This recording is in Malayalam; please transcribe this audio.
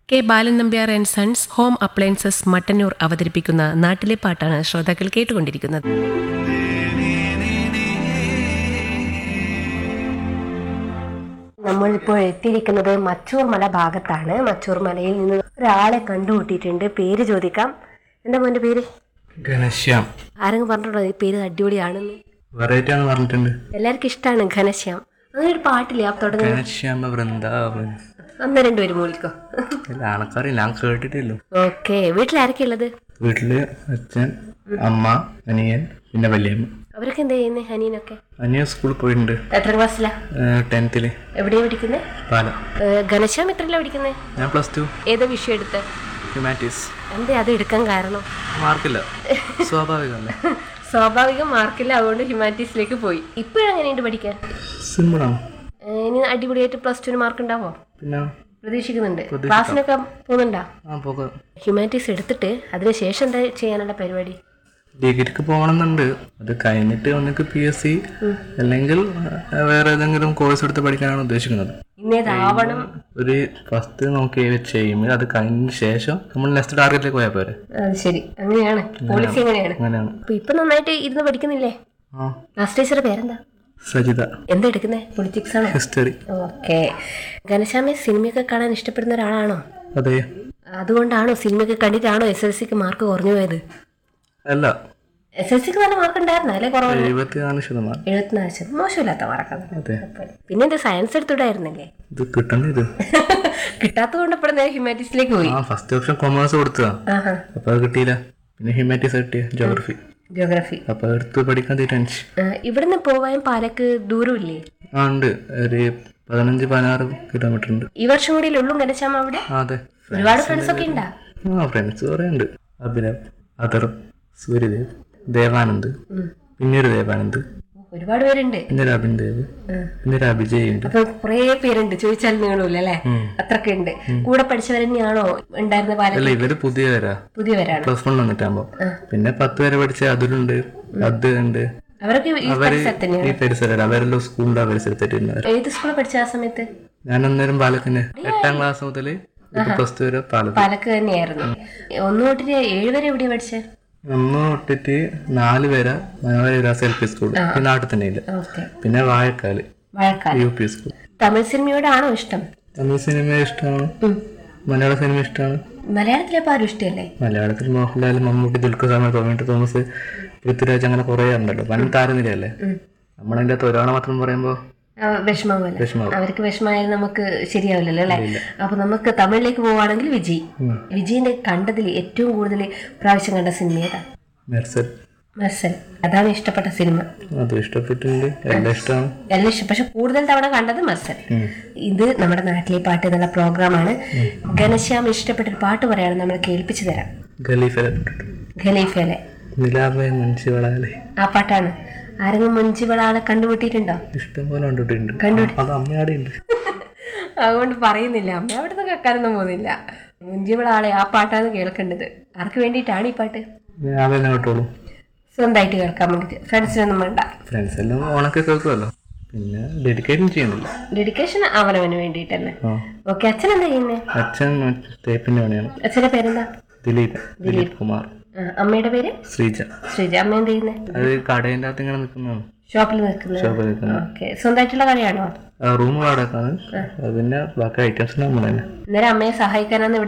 K Balan Nambiar and sons home appliances Mattannur അവതരിപ്പിക്കുന്ന നാട്ടിലെ പാട്ടാണ് ശ്രോതാക്കൾ കേട്ടുകൊണ്ടിരിക്കുന്നത് നമ്മളിപ്പോൾ എത്തിയിരിക്കുന്നത് മച്ചൂർ മല ഭാഗത്താണ് മച്ചൂർ മലയിൽ നിന്ന് ഒരാളെ കണ്ടുമുട്ടിയിട്ടുണ്ട് പേര് ചോദിക്കാം എന്താ മോന്റെ പേര് ഘനശ്യാം ആരെങ്കിലും പറഞ്ഞിട്ടുണ്ടോ ഈ പേര് അടിപൊളിയാണെന്ന് വെറൈറ്റി ആണ് പറഞ്ഞിട്ടുണ്ട് എല്ലാവർക്കും ഇഷ്ടമാണ് ഘനശ്യാം അങ്ങനെ ഒരു പാട്ടില്ലേ ആ തുടങ്ങി ഘനശ്യാമ വൃന്ദാവൻ അന്ന് രണ്ടുപേരും മൂളിക്കോ ഇല്ല ആൾക്കാരില്ല ഞാൻ കേട്ടിട്ടില്ലോ ഓക്കെ വീട്ടിൽ ആരൊക്കെ ഉള്ളത് വീട്ടില് അച്ഛൻ അമ്മ അനിയൻ പിന്നെ വല്യമ്മ അവരൊക്കെ എന്താ ചെയ്യുന്നത് ഹനീനൊക്കെ അനിയൻ സ്കൂളിൽ പോയിട്ടുണ്ട് എത്ര ക്ലാസ്സിലാ ടെൻത്തില് എവിടെയാ പഠിക്കുന്നത് പാല ഘനശ്യാം എത്രയല്ല പഠിക്കുന്നത് ഞാൻ പ്ലസ് ടു ഏതാ വിഷയം എടുത്ത് ഹ്യൂമാനിറ്റീസ് എന്തേ അത് എടുക്കാൻ കാരണം മാർക്കില്ല സ്വാഭാവികമല്ലേ സ്വാഭാവികം മാർക്കില്ല അതുകൊണ്ട് ഹ്യൂമാനിറ്റീസിലേക്ക് പോയി ഇപ്പോഴെങ്ങനെയുണ്ട് പഠിക്കാൻ സിമ്പിളാണ് ഏഹ് ഇനി അടിപൊളിയായിട്ട് പ്ലസ് ടുവിന് മാർക്ക് ഉണ്ടാവോ പിന്നെ പ്രതീക്ഷിക്കുന്നുണ്ട് ക്ലാസ്സിനൊക്കെ പോകുന്നുണ്ടോ ആ പോകാം ഹ്യൂമാനിറ്റീസ് എടുത്തിട്ട് അതിനുശേഷം എന്താ ചെയ്യാനുള്ള പരിപാടി ഡിഗ്രിക്ക് പോകണമെന്നുണ്ട് അത് കഴിഞ്ഞിട്ട് ഒന്നിക്ക് പി എസ് സി അല്ലെങ്കിൽ ആ, വേറെ ഏതെങ്കിലും കോഴ്സ് എടുത്ത് പഠിക്കാനാണ് ഉദ്ദേശിക്കുന്നത് ഇന്നേതാവണം ഒരു ഫസ്റ്റ് നോക്കി ചെയ്യുമ്പോൾ അത് കഴിഞ്ഞ ശേഷം നമ്മൾ നെക്സ്റ്റ് ടാർഗറ്റിലേക്ക് പോയാൽ പോരെ അത് ശരി അങ്ങനെയാണ് പോളിസി അങ്ങനെയാണ് അങ്ങനെയാണ് അപ്പൊ ഇപ്പൊ നന്നായിട്ട് ഇരുന്ന് പഠിക്കുന്നില്ലേ ആ ക്ലാസ് ടീച്ചറുടെ പേരെന്താ സജിത എന്താ എടുക്കുന്നത് പൊളിറ്റിക്സ് ആണോ ഹിസ്റ്ററി ഓക്കെ ഘനശ്യാമെ സിനിമയൊക്കെ കാണാൻ ഇഷ്ടപ്പെടുന്ന ഒരാളാണോ അതെ അതുകൊണ്ടാണോ സിനിമയൊക്കെ കണ്ടിട്ടാണോ എസ് എൽ സിക്ക് മാർക്ക് കുറഞ്ഞു പോയത് അല്ല എസ് എൽ സിക്ക് നല്ല മാർക്ക് ഉണ്ടായിരുന്നു അല്ലേ കുറവ് എഴുപത്തിനാല് ശതമാനം എഴുപത്തിനാല് ശതമാനം മോശമില്ലാത്ത മാർക്കാണ് അതെ പിന്നെ എന്താ സയൻസ് എടുത്തിട്ടായിരുന്നില്ലേ ഇത് കിട്ടണ്ട ഇത് കിട്ടാത്തത് കൊണ്ട് ഇപ്പോൾ നേരെ ഹ്യൂമാനിറ്റീസിലേക്ക് പോയി ആ ഫസ്റ്റ് ഓപ്ഷൻ കൊമേഴ്സ് കൊടുത്തതാ ആഹാ അപ്പൊ അത് കിട്ടിയില്ല പിന്നെ ഹ്യൂമാനിറ്റീസ് കിട്ടിയ ജോഗ്രഫി ജോഗ്രഫി അപ്പൊ എടുത്ത് പഠിക്കാൻ ടെൻഷൻ ഇവിടുന്ന് പോവാൻ പാലക്ക് ദൂരമില്ലേ ആ ഉണ്ട് ഒരു പതിനഞ്ച് പതിനാറ് കിലോമീറ്റർ ഉണ്ട് ഈ വർഷം കൂടി ഉള്ളൂ ഗണശ്യാമ അവിടെ ആ അതെ ഒരുപാട് ഫ്രണ്ട്സ് ഒക്കെ ഉണ്ടാ ആ ഫ്രണ്ട്സ് കുറേ ഉണ്ട് അഭിനവ് അതർ സൂര്യദേവ് ദേവാനന്ദ് പിന്നെ ഒരു ദേവാനന്ദ് ഒരുപാട് പേരുണ്ട് പിന്നെ ഒരു അഭിൻ ദേവ് പിന്നെ ഒരു അഭിജയ് ഉണ്ട് അപ്പൊ കുറേ പേരുണ്ട് ചോദിച്ചാൽ നീളൂല അല്ലേ അത്രക്ക് ഉണ്ട് കൂടെ പഠിച്ചവർ തന്നെയാണോ ഉണ്ടായിരുന്ന പാലക്ക് അല്ല ഇവര് പുതിയവരാ പുതിയവരാണ് പ്ലസ് വൺ വന്നിട്ടാകുമ്പോ പിന്നെ പത്ത് വരെ പഠിച്ച അതിലുണ്ട് അത് ഉണ്ട് അവരൊക്കെ ഈ അവര് പരിസരത്ത് തന്നെയാണ് ഈ പരിസരം അവരെല്ലാം സ്കൂളിന്റെ പരിസരത്തായിട്ട് ഏത് സ്കൂളിൽ പഠിച്ച ആ സമയത്ത് ഞാൻ അന്നേരം പാലത്തിന് എട്ടാം ക്ലാസ് മുതൽ ഇപ്പൊ പ്ലസ് ടു വരെ പാലത്ത് പാലക്ക് തന്നെയായിരുന്നു ഒന്ന് തൊട്ടിട്ട് ഏഴ് വരെ എവിടെയാ പഠിച്ചത് ഒന്ന് തൊട്ടിട്ട് നാല് വരെ മനോഹര വിലാസ് എൽ പി സ്കൂൾ ഈ നാട്ടിൽ തന്നെ ഇല്ല ഓക്കെ പിന്നെ വാഴക്കാല് മഴക്കാലം യു പി സ്കൂൾ തമിഴ് സിനിമയോടാണോ ഇഷ്ടം തമിഴ് സിനിമ ഇഷ്ടമാണ് മലയാള സിനിമ ഇഷ്ടമാണ് മലയാളത്തിലെ ആരും ഇഷ്ടമല്ലേ മലയാളത്തിൽ മോഹൻലാൽ മമ്മൂട്ടി ദുൽഖർ സൽമാൻ ടൊമാറ്റോ തോമസ് പൃഥ്വിരാജ് അങ്ങനെ കുറേ ഉണ്ടല്ലോ വൻ താരനിരയല്ലേ നമ്മളതിൻ്റെ അകത്ത് ഒരാളെ മാത്രം പറയുമ്പോൾ ആ, വിഷമാവല്ല വിഷമാവും അവർക്ക് വിഷമായാലും നമുക്ക് ശരിയാവില്ലല്ലോ അല്ലേ അപ്പൊ നമുക്ക് തമിഴിലേക്ക് പോവാണെങ്കിൽ വിജയ് വിജയിന്റെ കണ്ടതിൽ ഏറ്റവും കൂടുതൽ പ്രാവശ്യം കണ്ട സിനിമ ഏതാ മെർസൽ മെർസൽ അതാണ് ഇഷ്ടപ്പെട്ട സിനിമ അത് ഇഷ്ടപ്പെട്ടിട്ടുണ്ട് എല്ലാം ഇഷ്ടമാണ് എല്ലാം ഇഷ്ടം പക്ഷെ കൂടുതൽ തവണ കണ്ടത് മെർസൽ ഇത് നമ്മുടെ നാട്ടിലെ പാട്ട് എന്നുള്ള പ്രോഗ്രാമാണ് ഘനശ്യാം ഇഷ്ടപ്പെട്ട ഒരു പാട്ട് പറയാണ് നമ്മൾ കേൾപ്പിച്ചു തരാം ഖലീഫ ഖലീഫയിലെ നിലാവേ മുൻഷി വളാലെ ആ പാട്ടാണ് ആരെങ്കിലും മുഞ്ചിവളാളെ കണ്ടുപിട്ടിട്ടുണ്ടോ ഇഷ്ടം പോലെ കണ്ടിട്ടുണ്ട് അത് അമ്മയാടെ ഉണ്ട് അതുകൊണ്ട് പറയുന്നില്ല അമ്മ അവിടുന്ന് കേൾക്കാനൊന്നും പോകുന്നില്ല മുഞ്ചിവളാളെ ആ പാട്ടാണ് കേൾക്കേണ്ടത് ആർക്ക് വേണ്ടിയിട്ടാണ് ഈ പാട്ട് ഞാൻ അതന്നെ കേട്ടോളൂ സ്വന്തമായിട്ട് കേൾക്കാൻ വേണ്ടിയിട്ട് ഫ്രണ്ട്സിനൊന്നും വേണ്ട ഫ്രണ്ട്സ് എല്ലാം ഓണൊക്കെ കേൾക്കുമല്ലോ പിന്നെ ഡെഡിക്കേറ്റും ചെയ്യുന്നില്ല ഡെഡിക്കേഷൻ അവനവന് വേണ്ടിയിട്ട് തന്നെ ആ ഓക്കെ അച്ഛൻ എന്താ ചെയ്യുന്നത് അച്ഛൻ മറ്റേ തേപ്പിൻ്റെ പണിയാണ് അച്ഛൻ്റെ പേരെന്താ ദിലീപ് ദിലീപ് കുമാർ ആ, അമ്മയുടെ പേര് ശ്രീജ ശ്രീജ അമ്മ എന്ത് ചെയ്യുന്നത് അത് കടേൻ്റെ അകത്ത് ഇങ്ങനെ നിൽക്കുന്നതാണ് ഷോപ്പിൽ നിൽക്കുന്നത് ഷോപ്പിൽ നിൽക്കുന്നത് ഓക്കെ സ്വന്തമായിട്ടുള്ള കടയാണോ റൂം വാടകക്കാണ് അത് പിന്നെ ബാക്കി ഐറ്റംസ് നമ്മൾ തന്നെ അന്നേരം അമ്മയെ സഹായിക്കാനാണ് ഇവിടെ